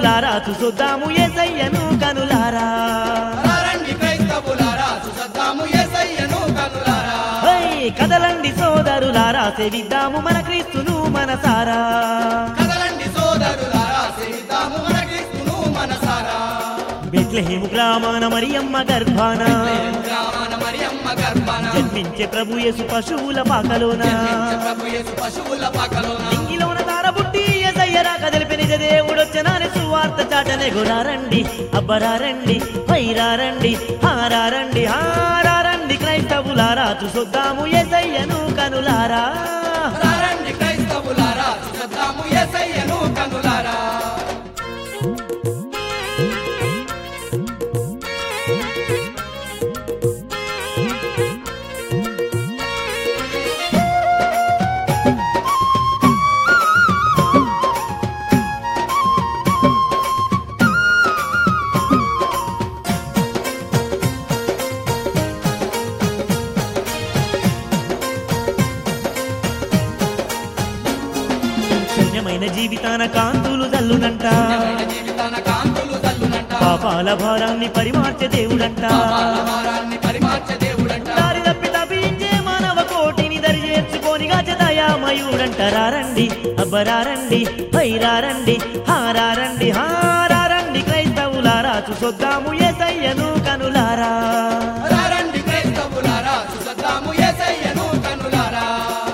క్రైస్తవులారా చూసొద్దాము ఏసయ్యను కనులారా రండి క్రైస్తవులారా చూసద్దాము యేసయ్యను కనులారా హై, కదలండి సోదరులారా సేవిద్దాము మన క్రీస్తును మనసారా కదలండి సోదరులారా సేవిద్దాము మన క్రీస్తును మనసారా బెత్లెహేము గ్రామాన మరియమ్మ గర్భాన గ్రామాన మరియమ్మ గర్భాన జన్మించే ప్రభు యేసు పశువుల పాకలోన జన్మించే ప్రభు యేసు పశువుల పాకలోన ఇంగిలోన తారబుట్టి ఎసయ్యరా కదిలిపి నిజ దేవుడొచ్చనాని సువార్త చాటనే గురారండి అబ్బరారండి వైరారండి హారారండి హారారండి క్రైస్తవులారా చూసొద్దాము ఎసయ్యను కనులారా రండి క్రైస్తవులారా చూసద్దాము యేసయ్యను కనులారా శూన్యమైన జీవితాన కాంతులు జల్లునంట నిజమైన జీవితాన కాంతులు తల్లునంట పాపాల భారాన్ని పరిమార్చే దేవుడంట పాపాల భారాన్ని పరిమార్చే దేవుడంట దారి తప్పి తప్పించే మానవ కోటిని దరి చేర్చుకొని గజదయామయుడంట రారండి అబ్బరారండి వైరారండి హారారండి హారారండి క్రైస్తవులారా చూసొద్దాము ఏసయ్యను కనులారా రండి క్రైస్తవులారా చూసద్దాము యేసయ్యను కనులారా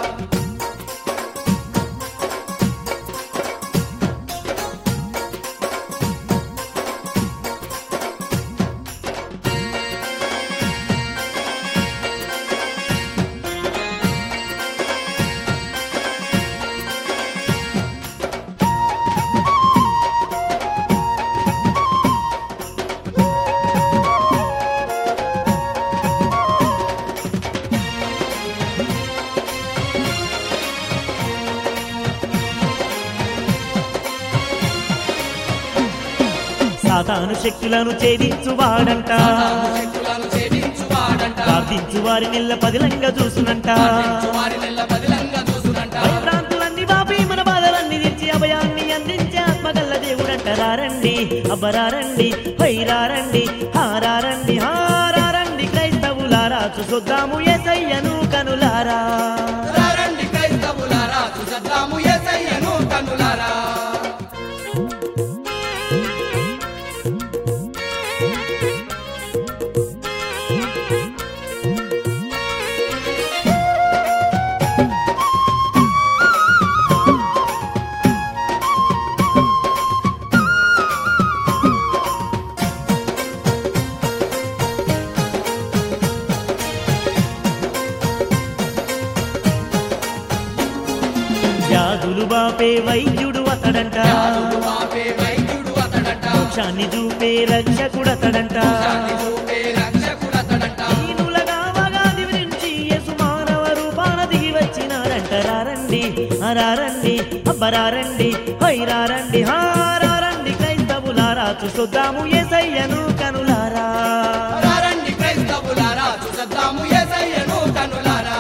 సాతాను శక్తులను ఛేదించువాడంట తాను శక్తులను ఛేదించువాడంట ప్రార్థించు వారి నెల్ల పదిలంగా చూసునంట వారి నెల్ల బదిలంగా చూసునంట భయభ్రాంతులన్నీ బాపి మన బాధలన్నీ తీర్చి అభయాన్ని అందించే ఆత్మగల్ల దేవుడంట రారండి అబ్బరారండి వైరారండి హారారండి హారారండి క్రైస్తవులారా చూసొద్దాము ఏసయ్యను కనులారా రండి క్రైస్తవులారా చూసద్దాము యేసయ్యను కనులారా వ్యాధులు బాపే వైద్యుడు అతడంట యాదుడు పాపే వైద్యుడు అతడంట మోక్షాన్ని చూపే రక్షకుడు అతడంట శాంతి చూపే రక్షకుడతడంట దీనులగా వగాది నుంచి యేసు మానవ రూపాన దిగి వచ్చినాడంట రారండి అరారండి అబ్బరారండి హైరారండి హారారండి క్రైస్తవులారా చూసొద్దాము ఏసయ్యను కనులారా రండి క్రైస్తవులారా చూసద్దాము యేసయ్యను కనులారా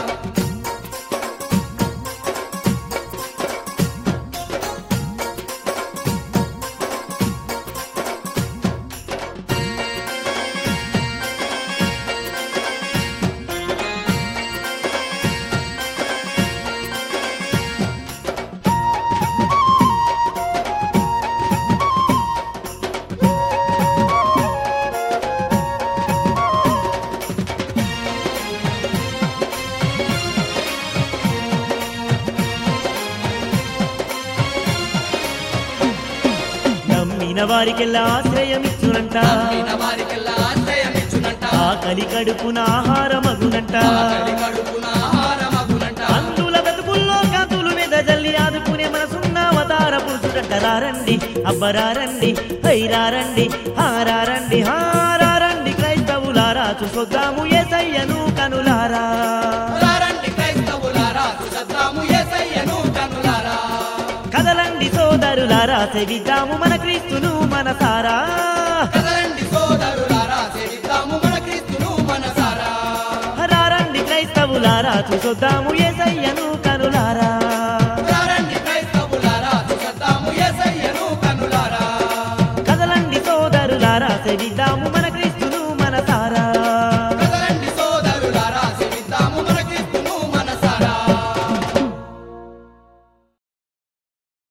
నమ్మిన వారికెల్లా ఆశ్రయం ఇచ్చునంట నమ్మిన వారికెల్లా ఆశ్రయమిచ్చునంట ఆకలి కడుపున ఆహారమగునంట ఆకలి కడుపున ఆహారమగునంట అందుల బ్రతుకుల్లో కాంతులు మీద జల్లి ఆదుకునే మనసున్న అవతార పురుషుడంట రారండి అబ్బరారండి హైరారండి హారారండి హారారండి క్రైస్తవులారా చూసొద్దాము ఏసయ్యను కనులారా రండి క్రైస్తవులారా చూసద్దాము యేసయ్యను కనులారా కదలండి సోదరులారా సేవిద్దాము మన క్రీస్తును మనసారా కదలండి సోదరులారా సేవిద్దాము మన క్రీస్తును మనసారా రారండి క్రైస్తవులారా చూసొద్దాము ఏసయ్యను